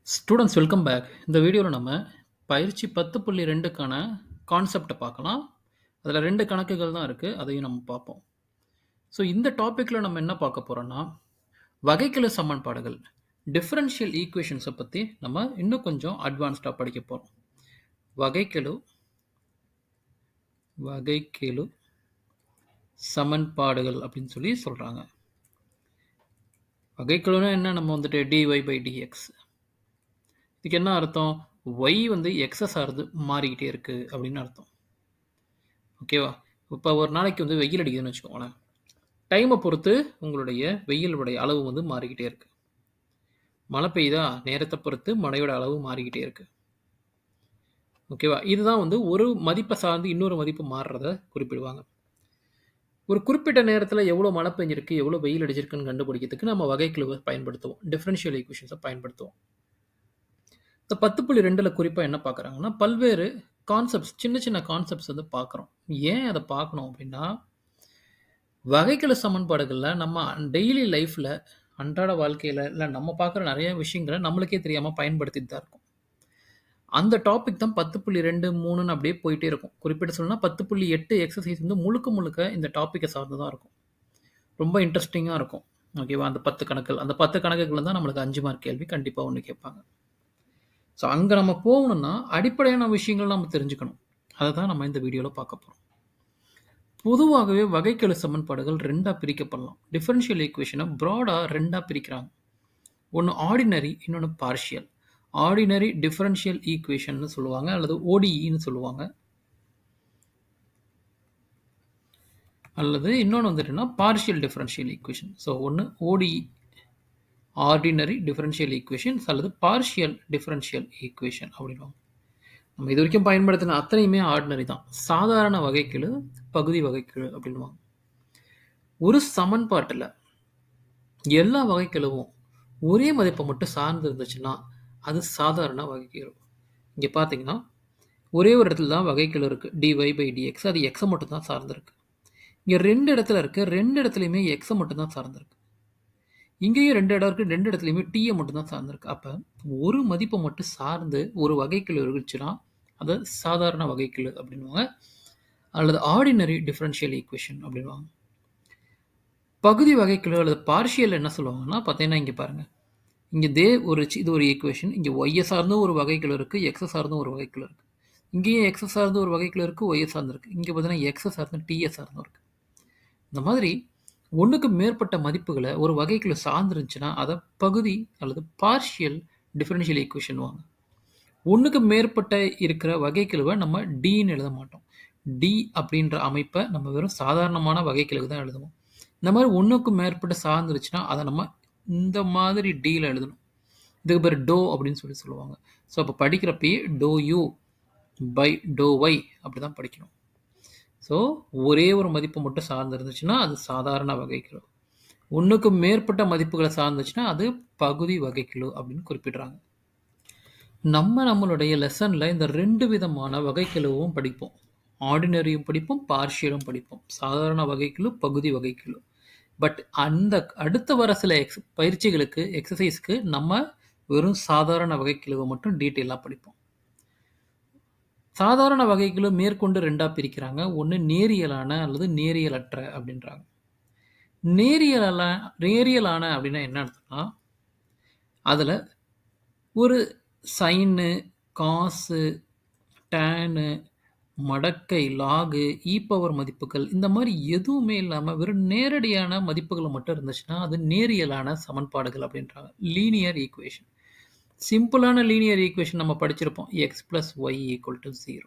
students welcome back இந்த வீடியோவில் நம்ம பயிற்சி பத்து புள்ளி ரெண்டுக்கான கான்செப்டை பார்க்கலாம் அதில் ரெண்டு கணக்குகள் தான் இருக்குது அதையும் நம்ம பார்ப்போம் ஸோ இந்த டாப்பிக்கில் நம்ம என்ன பார்க்க போகிறோன்னா வகைக்கெழு சமன்பாடுகள் டிஃபரன்ஷியல் ஈக்குவேஷன்ஸை பற்றி நம்ம இன்னும் கொஞ்சம் அட்வான்ஸ்டாக படிக்க போகிறோம் வகைக்கெழு வகைக்கெழு சமன்பாடுகள் அப்படின்னு சொல்லி சொல்கிறாங்க வகைக்கெழுனா என்ன நம்ம வந்துட்டு டிஒய் பை டிஎக்ஸ் இதுக்கு என்ன அர்த்தம் ஒய் வந்து எக்ஸஸ் ஆகிறது மாறிக்கிட்டே இருக்குது அப்படின்னு அர்த்தம் ஓகேவா இப்போ ஒரு நாளைக்கு வந்து வெயில் அடிக்குதுன்னு வச்சுக்கோங்களேன் டைமை பொறுத்து உங்களுடைய வெயிலுடைய அளவு வந்து மாறிக்கிட்டே இருக்கு மழை பெய்யுதா நேரத்தை பொறுத்து மழையோட அளவு மாறிக்கிட்டே இருக்கு ஓகேவா இதுதான் வந்து ஒரு மதிப்பை சார்ந்து இன்னொரு மதிப்பு மாறுறத குறிப்பிடுவாங்க ஒரு குறிப்பிட்ட நேரத்தில் எவ்வளோ மழை பெஞ்சிருக்கு எவ்வளோ வெயில் அடிச்சிருக்குன்னு கண்டுபிடிக்கிறதுக்கு நம்ம வகைக்குழுவை பயன்படுத்துவோம் டிஃப்ரென்ஷியல் ஈக்குவேஷன்ஸை பயன்படுத்துவோம் இந்த பத்து புள்ளி ரெண்டில் குறிப்பாக என்ன பார்க்குறாங்கன்னா பல்வேறு கான்செப்ட்ஸ் சின்ன சின்ன கான்செப்ட்ஸ் வந்து பார்க்குறோம் ஏன் அதை பார்க்கணும் அப்படின்னா வகைக்கெழு சமன்பாடுகளில் நம்ம டெய்லி லைஃப்பில் அன்றாட வாழ்க்கையில் இல்லை நம்ம பார்க்குற நிறைய விஷயங்களை நம்மளுக்கே தெரியாமல் பயன்படுத்திட்டு தான் இருக்கும் அந்த டாபிக் தான் பத்து புள்ளி ரெண்டு மூணுன்னு அப்படியே போயிட்டே இருக்கும் குறிப்பிட்டு சொல்லணும்னா பத்து புள்ளி எட்டு எக்ஸசைஸ் வந்து முழுக்க முழுக்க இந்த டாப்பிக்கை சார்ந்து தான் இருக்கும் ரொம்ப இன்ட்ரெஸ்டிங்காக இருக்கும் ஓகேவா அந்த பத்து கணக்குகள் அந்த பத்து கணக்குகள் தான் நம்மளுக்கு அஞ்சு மார்க் கேள்வி கண்டிப்பாக ஒன்று கேட்பாங்க ஸோ அங்கே நம்ம போகணும்னா அடிப்படையான விஷயங்கள் நம்ம தெரிஞ்சுக்கணும் அதை தான் நம்ம இந்த வீடியோவில் பார்க்க போகிறோம் பொதுவாகவே வகைக்கெழு சமன்பாடுகள் ரெண்டாக பிரிக்கப்படலாம் டிஃபரன்ஷியல் ஈக்குவேஷனை ப்ராடாக ரெண்டாக பிரிக்கிறாங்க ஒன்று ஆர்டினரி இன்னொன்று பார்ஷியல் ஆர்டினரி டிஃபரன்ஷியல் ஈக்குவேஷன் சொல்லுவாங்க அல்லது ஓடிஇன்னு சொல்லுவாங்க அல்லது இன்னொன்று வந்துட்டுன்னா பார்ஷியல் டிஃபரன்ஷியல் ஈக்குவேஷன் ஸோ ஒன்று ஓடிஇ ஆர்டினரி டிஃபரன்ஷியல் ஈக்குவேஷன்ஸ் அல்லது பார்ஷியல் டிஃபரன்ஷியல் ஈக்குவேஷன் அப்படின்வாங்க நம்ம இது வரைக்கும் பயன்படுத்தின அத்தனையுமே ஆர்டினரி தான் சாதாரண வகைக்கெழு பகுதி வகைக்கெழு அப்படின்வாங்க ஒரு சமன்பாட்டில் எல்லா வகைக்கெழுவும் ஒரே மதிப்பை மட்டும் சார்ந்து இருந்துச்சுன்னா அது சாதாரண வகைக்கெழு இங்கே பார்த்தீங்கன்னா ஒரே ஒரு இடத்துல தான் வகைக்கெழு இருக்குது டிஒய் பை டிஎக்ஸ் அது எக்ஸை மட்டும் தான் சார்ந்திருக்கு இங்கே ரெண்டு இடத்துல இருக்குது ரெண்டு இடத்துலையுமே எக்ஸை மட்டும் தான் சார்ந்திருக்கு இங்கேயும் ரெண்டு இடம் இருக்குது ரெண்டு இடத்துலையுமே டீயை மட்டும் தான் சார்ந்திருக்கு அப்போ ஒரு மதிப்பை மட்டும் சார்ந்து ஒரு வகைக்கெழு இருந்துச்சுன்னா அதை சாதாரண வகைக்கெழு அப்படின்வாங்க அல்லது ஆர்டினரி டிஃபரன்ஷியல் ஈக்குவேஷன் அப்படின்வாங்க பகுதி வகைக்கெழு அல்லது பார்ஷியல் என்ன சொல்லுவாங்கன்னா பார்த்தீங்கன்னா இங்கே பாருங்கள் இங்கே தே ஒரு இது ஒரு ஈக்குவேஷன் இங்கே ஒய்யை சார்ந்தும் ஒரு வகைக்கெழு இருக்குது எக்ஸை சார்ந்தும் ஒரு வகைக்கெழு இருக்குது இங்கேயும் எக்ஸை சார்ந்து ஒரு வகைக்கெழு இருக்குது ஒய்யை சார்ந்து இருக்குது இங்கே பார்த்தீங்கன்னா எக்ஸை சார்ந்து டீயை சார்ந்தும் இருக்குது இந்த மாதிரி ஒன்றுக்கு மேற்பட்ட மதிப்புகளை ஒரு வகைக்குள்ள சார்ந்துருந்துச்சுன்னா அதை பகுதி அல்லது பார்ஷியல் டிஃபரன்ஷியல் ஈக்குவேஷன் வாங்க ஒன்றுக்கு மேற்பட்ட இருக்கிற வகைக்கிழவை நம்ம டின்னு எழுத மாட்டோம் டி அப்படின்ற அமைப்பை நம்ம வெறும் சாதாரணமான வகைக்கிழவு தான் எழுதுவோம் இந்த மாதிரி ஒன்றுக்கு மேற்பட்ட சார்ந்துருச்சுன்னா அதை நம்ம இந்த மாதிரி டியில் எழுதணும் இதுக்கு பேர் டோ அப்படின்னு சொல்லி சொல்லுவாங்க ஸோ அப்போ படிக்கிறப்பயே do u by do y அப்படி தான் படிக்கணும் ஸோ ஒரே ஒரு மதிப்பு மட்டும் சார்ந்து இருந்துச்சுன்னா அது சாதாரண வகைக்கிலோ ஒன்றுக்கு மேற்பட்ட மதிப்புகளை சார்ந்துச்சுன்னா அது பகுதி வகைக்கிலோ அப்படின்னு குறிப்பிடுறாங்க நம்ம நம்மளுடைய லெசனில் இந்த ரெண்டு விதமான வகைக்கிலவும் படிப்போம் ஆர்டினரியும் படிப்போம் பார்ஷியலும் படிப்போம் சாதாரண வகைக்கிலோ பகுதி வகைக்கிலோ பட் அந்த அடுத்த வர சில எக்ஸ் பயிற்சிகளுக்கு எக்ஸசைஸ்க்கு நம்ம வெறும் சாதாரண வகைக்கிலவை மட்டும் டீட்டெயிலாக படிப்போம் சாதாரண வகைகளை மேற்கொண்டு ரெண்டாக பிரிக்கிறாங்க ஒன்று நேரியலான அல்லது நேரியலற்ற அப்படின்றாங்க நேரியலான நேரியலான அப்படின்னா என்ன அர்த்தம்னா அதில் ஒரு சைனு காசு டேனு மடக்கை லாகு இ பவர் மதிப்புகள் இந்த மாதிரி எதுவுமே இல்லாமல் வெறும் நேரடியான மதிப்புகள் மட்டும் இருந்துச்சுன்னா அது நேரியலான சமன்பாடுகள் அப்படின்றாங்க லீனியர் ஈக்குவேஷன் சிம்பிளான லீனியர் ஈக்குவேஷன் நம்ம படிச்சிருப்போம் x plus y equal to zero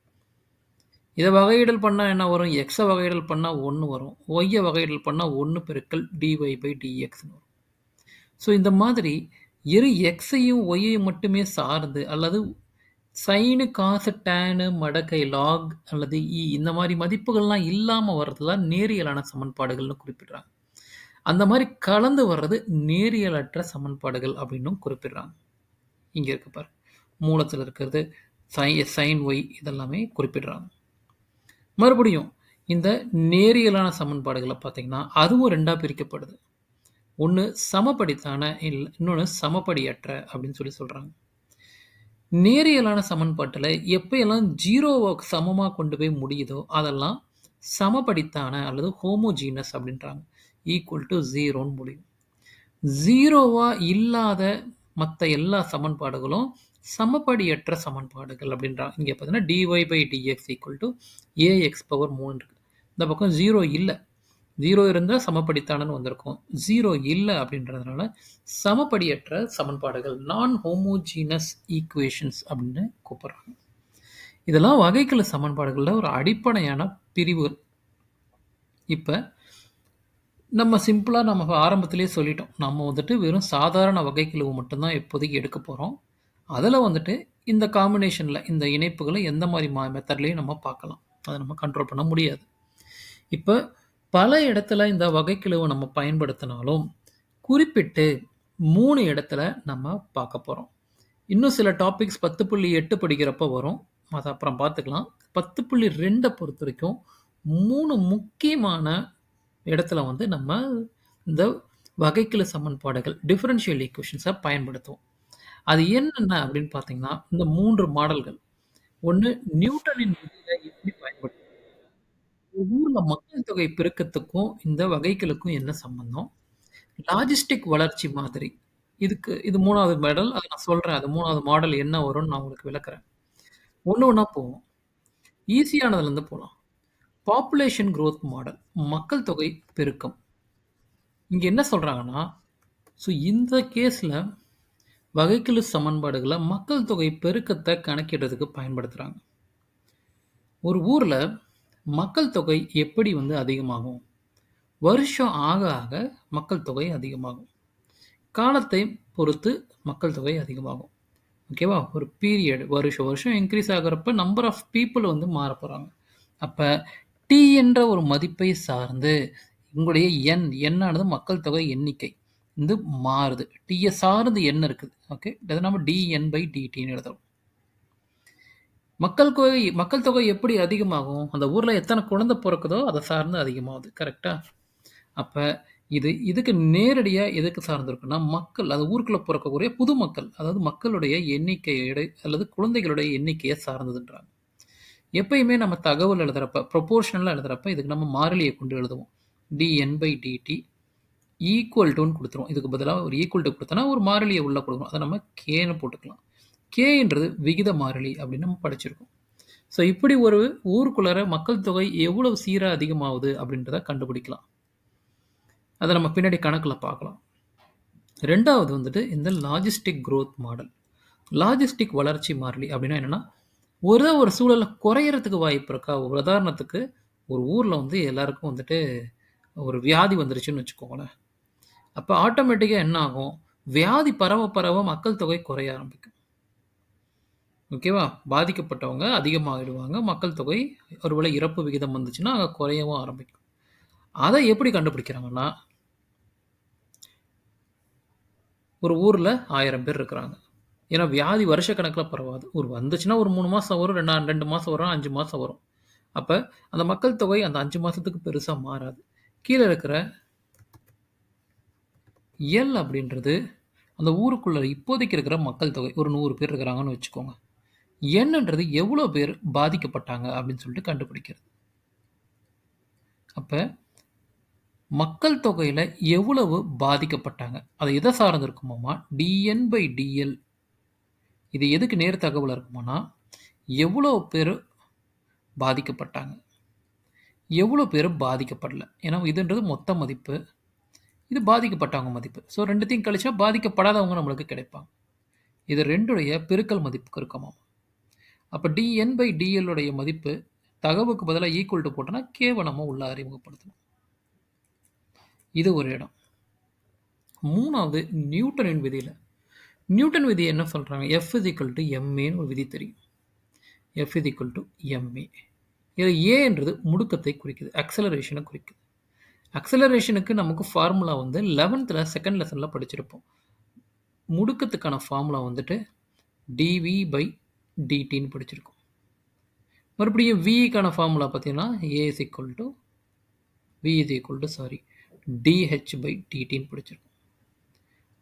இதை வகையிடல் பண்ணால் என்ன வரும் எக்ஸை வகையிடல் பண்ணால் ஒன்று வரும் ஒய்யை வகையிடல் பண்ணால் ஒன்று பெருக்கல் டிஒய் பை டிஎக்ஸ்னு வரும் ஸோ இந்த மாதிரி இரு எக்ஸையும் ஒய்யையும் மட்டுமே சார்ந்து அல்லது சைனு காசு டேனு மடக்கை லாக் அல்லது இ இந்த மாதிரி மதிப்புகள்லாம் இல்லாமல் வர்றது தான் நேரியலான சமன்பாடுகள்னு குறிப்பிடுறாங்க அந்த மாதிரி கலந்து வர்றது நேரியலற்ற சமன்பாடுகள் அப்படின்னும் குறிப்பிடுறாங்க இங்கே இருக்கு பாரு மூலத்தில் இருக்கிறது சை சைன் ஒய் இதெல்லாமே குறிப்பிடுறாங்க மறுபடியும் இந்த நேரியலான சமன்பாடுகளை பார்த்தீங்கன்னா அதுவும் ரெண்டாக பிரிக்கப்படுது ஒன்று சமப்படித்தான இல்லை இன்னொன்று சமப்படியற்ற அப்படின்னு சொல்லி சொல்கிறாங்க நேரியலான சமன்பாட்டில் எப்பயெல்லாம் ஜீரோவை சமமாக கொண்டு போய் முடியுதோ அதெல்லாம் சமப்படித்தான அல்லது ஹோமோஜீனஸ் அப்படின்றாங்க ஈக்குவல் டு ஜீரோன்னு முடியும் ஜீரோவாக இல்லாத மற்ற எல்லா சமன்பாடுகளும் சமப்படியற்ற சமன்பாடுகள் அப்படின்றாங்க இங்கே பார்த்தீங்கன்னா dy by dx equal to ax power மூணு இருக்குது இந்த பக்கம் ஜீரோ இல்லை ஜீரோ இருந்தால் சமப்படித்தானன்னு வந்திருக்கும் ஜீரோ இல்லை அப்படின்றதுனால சமப்படியற்ற சமன்பாடுகள் நான் ஹோமோஜீனஸ் ஈக்குவேஷன்ஸ் அப்படின்னு கூப்பிட்றாங்க இதெல்லாம் வகைக்கல சமன்பாடுகளில் ஒரு அடிப்படையான பிரிவு இப்போ நம்ம சிம்பிளாக நம்ம ஆரம்பத்திலே சொல்லிட்டோம் நம்ம வந்துட்டு வெறும் சாதாரண வகைக்கிழவு மட்டும்தான் இப்போதைக்கு எடுக்க போகிறோம் அதில் வந்துட்டு இந்த காம்பினேஷனில் இந்த இணைப்புகளை எந்த மாதிரி மா மெத்தட்லேயும் நம்ம பார்க்கலாம் அதை நம்ம கண்ட்ரோல் பண்ண முடியாது இப்போ பல இடத்துல இந்த வகைக்கிழவை நம்ம பயன்படுத்தினாலும் குறிப்பிட்டு மூணு இடத்துல நம்ம பார்க்க போகிறோம் இன்னும் சில டாபிக்ஸ் பத்து புள்ளி எட்டு படிக்கிறப்ப வரும் அதை அப்புறம் பார்த்துக்கலாம் பத்து புள்ளி ரெண்டை பொறுத்த வரைக்கும் மூணு முக்கியமான இடத்துல வந்து நம்ம இந்த வகைக்கிழ சமன்பாடுகள் டிஃபரன்ஷியல் ஈக்குவேஷன்ஸை பயன்படுத்துவோம் அது என்னென்ன அப்படின்னு பார்த்தீங்கன்னா இந்த மூன்று மாடல்கள் ஒன்று நியூட்டனின் விதியை எப்படி பயன்படுத்தும் ஊர்ல மக்கள் தொகை பெருக்கத்துக்கும் இந்த வகைகளுக்கும் என்ன சம்பந்தம் லாஜிஸ்டிக் வளர்ச்சி மாதிரி இதுக்கு இது மூணாவது மாடல் அதை நான் சொல்றேன் அது மூணாவது மாடல் என்ன வரும்னு நான் உங்களுக்கு விளக்குறேன் ஒன்று ஒன்றா போவோம் ஈஸியானதுலேருந்து போகலாம் பாப்புலேஷன் growth மாடல் மக்கள் தொகை பெருக்கம் இங்கே என்ன சொல்கிறாங்கன்னா ஸோ இந்த கேஸில் வகைக்கெழு சமன்பாடுகளை மக்கள் தொகை பெருக்கத்தை கணக்கிடுறதுக்கு பயன்படுத்துகிறாங்க ஒரு ஊரில் மக்கள் தொகை எப்படி வந்து அதிகமாகும் வருஷம் ஆக ஆக மக்கள் தொகை அதிகமாகும் காலத்தை பொறுத்து மக்கள் தொகை அதிகமாகும் ஓகேவா ஒரு பீரியட் வருஷம் வருஷம் இன்க்ரீஸ் ஆகிறப்ப நம்பர் ஆஃப் பீப்புள் வந்து மாற போகிறாங்க அப்போ டி என்ற ஒரு மதிப்பை சார்ந்து உங்களுடைய எண் எண்ணானது மக்கள் தொகை எண்ணிக்கை வந்து மாறுது டியை சார்ந்து எண் இருக்குது ஓகே அதை நம்ம டிஎன் பை டிடின்னு எழுதுறோம் மக்கள் தொகை மக்கள் தொகை எப்படி அதிகமாகும் அந்த ஊரில் எத்தனை குழந்தை பிறக்குதோ அதை சார்ந்து அதிகமாகுது கரெக்டாக அப்போ இது இதுக்கு நேரடியாக எதுக்கு சார்ந்து இருக்குன்னா மக்கள் அது ஊருக்குள்ளே பிறக்கக்கூடிய புது மக்கள் அதாவது மக்களுடைய எண்ணிக்கையோட அல்லது குழந்தைகளுடைய எண்ணிக்கையை சார்ந்ததுன்றாங்க எப்பயுமே நம்ம தகவல் எழுதுறப்ப ப்ரொபோர்ஷனலாக எழுதுறப்ப இதுக்கு நம்ம மாறிலியை கொண்டு எழுதுவோம் டிஎன் பை டிடி ஈக்குவல் டுன்னு கொடுத்துருவோம் இதுக்கு பதிலாக ஒரு ஈக்குவல் டு கொடுத்தோன்னா ஒரு மாறிலியை உள்ளே கொடுக்கணும் அதை நம்ம கேன்னு போட்டுக்கலாம் கேன்றது விகித மாறிலி அப்படின்னு நம்ம படிச்சிருக்கோம் ஸோ இப்படி ஒரு ஊருக்குள்ளார மக்கள் தொகை எவ்வளவு சீராக அதிகமாகுது அப்படின்றத கண்டுபிடிக்கலாம் அதை நம்ம பின்னாடி கணக்கில் பார்க்கலாம் ரெண்டாவது வந்துட்டு இந்த லாஜிஸ்டிக் growth மாடல் லாஜிஸ்டிக் வளர்ச்சி மாறிலி அப்படின்னா என்னென்னா ஒரே ஒரு சூழலில் குறையறதுக்கு வாய்ப்பு இருக்கா ஒரு உதாரணத்துக்கு ஒரு ஊரில் வந்து எல்லாருக்கும் வந்துட்டு ஒரு வியாதி வந்துருச்சுன்னு வச்சுக்கோங்களேன் அப்போ ஆட்டோமேட்டிக்காக என்ன ஆகும் வியாதி பரவ பரவ மக்கள் தொகை குறைய ஆரம்பிக்கும் ஓகேவா பாதிக்கப்பட்டவங்க அதிகமாகிடுவாங்க மக்கள் தொகை ஒருவேளை இறப்பு விகிதம் வந்துச்சுன்னா அங்கே குறையவும் ஆரம்பிக்கும் அதை எப்படி கண்டுபிடிக்கிறாங்கன்னா ஒரு ஊரில் ஆயிரம் பேர் இருக்கிறாங்க ஏன்னா வியாதி வருஷக்கணக்கில் பரவாது ஒரு வந்துச்சுன்னா ஒரு மூணு மாதம் வரும் ரெண்டா ரெண்டு மாதம் வரும் அஞ்சு மாதம் வரும் அப்போ அந்த மக்கள் தொகை அந்த அஞ்சு மாதத்துக்கு பெருசாக மாறாது கீழே இருக்கிற எல் அப்படின்றது அந்த ஊருக்குள்ள இப்போதைக்கு இருக்கிற மக்கள் தொகை ஒரு நூறு பேர் இருக்கிறாங்கன்னு வச்சுக்கோங்க என்னன்றது எவ்வளோ பேர் பாதிக்கப்பட்டாங்க அப்படின்னு சொல்லிட்டு கண்டுபிடிக்கிறது அப்போ மக்கள் தொகையில் எவ்வளவு பாதிக்கப்பட்டாங்க அதை எதை சார்ந்து இருக்குமாமா டிஎன் பை டிஎல் இது எதுக்கு நேர் தகவல் இருக்குமானா எவ்வளோ பேர் பாதிக்கப்பட்டாங்க எவ்வளோ பேர் பாதிக்கப்படல ஏன்னா இதுன்றது மொத்த மதிப்பு இது பாதிக்கப்பட்டவங்க மதிப்பு ஸோ ரெண்டுத்தையும் கழிச்சா பாதிக்கப்படாதவங்க நம்மளுக்கு கிடைப்பாங்க இது ரெண்டுடைய பெருக்கல் மதிப்புக்கு இருக்குமாம் அப்போ டிஎன் பை டிஎல்லுடைய மதிப்பு தகவுக்கு பதிலாக ஈக்குவல் டு போட்டோன்னா கேவை நம்ம உள்ள அறிமுகப்படுத்தணும் இது ஒரு இடம் மூணாவது நியூட்டனின் விதியில் நியூட்டன் விதி என்ன சொல்கிறாங்க எஃப் இஸ் ஈக்குவல் டு எம்ஏன்னு ஒரு விதி தெரியும் f is equal to ma இது ஏன்றது முடுக்கத்தை குறிக்குது அக்சலரேஷனை குறிக்குது அக்சலரேஷனுக்கு நமக்கு ஃபார்முலா வந்து லெவன்த்தில் செகண்ட் லெசனில் படிச்சிருப்போம் முடுக்கத்துக்கான ஃபார்முலா வந்துட்டு டிவி பை டிடின்னு படிச்சிருக்கோம் மறுபடியும் விக்கான ஃபார்முலா பார்த்தீங்கன்னா a is equal to v is equal to sorry dh by டிடின்னு படிச்சிருக்கோம்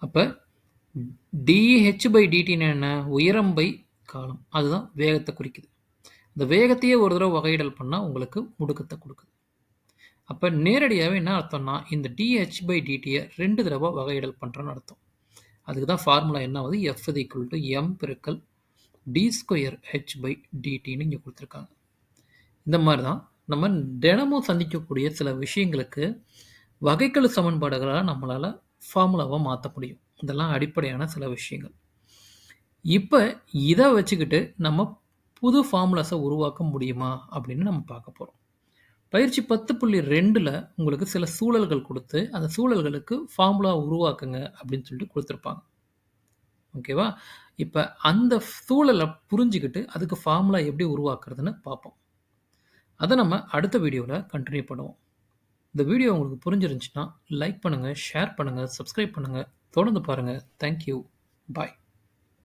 அப்போ டிஹெச் பை டிடின்னு என்ன உயரம் பை காலம் அதுதான் வேகத்தை குறிக்குது இந்த வேகத்தையே ஒரு தடவை வகையிடல் பண்ணால் உங்களுக்கு முடுக்கத்தை கொடுக்குது அப்போ நேரடியாகவே என்ன அர்த்தம்னா இந்த டிஹெச் பை டிடியை ரெண்டு தடவை வகையிடல் பண்ணுறோன்னு அர்த்தம் அதுக்கு தான் ஃபார்முலா என்ன ஆகுது எஃப் இது ஈக்குவல் டு எம் பெருக்கல் டி ஸ்கொயர் ஹெச் பை டிடின்னு இங்கே கொடுத்துருக்காங்க இந்த மாதிரி தான் நம்ம தினமும் சந்திக்கக்கூடிய சில விஷயங்களுக்கு வகைக்கெழு சமன்பாடுகளால் நம்மளால் ஃபார்முலாவை மாற்ற முடியும் இதெல்லாம் அடிப்படையான சில விஷயங்கள் இப்போ இதை வச்சுக்கிட்டு நம்ம புது ஃபார்முலாஸை உருவாக்க முடியுமா அப்படின்னு நம்ம பார்க்க போகிறோம் பயிற்சி பத்து புள்ளி ரெண்டில் உங்களுக்கு சில சூழல்கள் கொடுத்து அந்த சூழல்களுக்கு ஃபார்முலா உருவாக்குங்க அப்படின்னு சொல்லிட்டு கொடுத்துருப்பாங்க ஓகேவா இப்போ அந்த சூழலை புரிஞ்சுக்கிட்டு அதுக்கு ஃபார்முலா எப்படி உருவாக்குறதுன்னு பார்ப்போம் அதை நம்ம அடுத்த வீடியோவில் கண்டினியூ பண்ணுவோம் இந்த வீடியோ உங்களுக்கு புரிஞ்சிருந்துச்சுன்னா லைக் பண்ணுங்கள் ஷேர் பண்ணுங்கள் சப்ஸ்கிரைப் பண்ணுங்கள் தொடர்ந்து பாருங்கள் தேங்க்யூ பாய்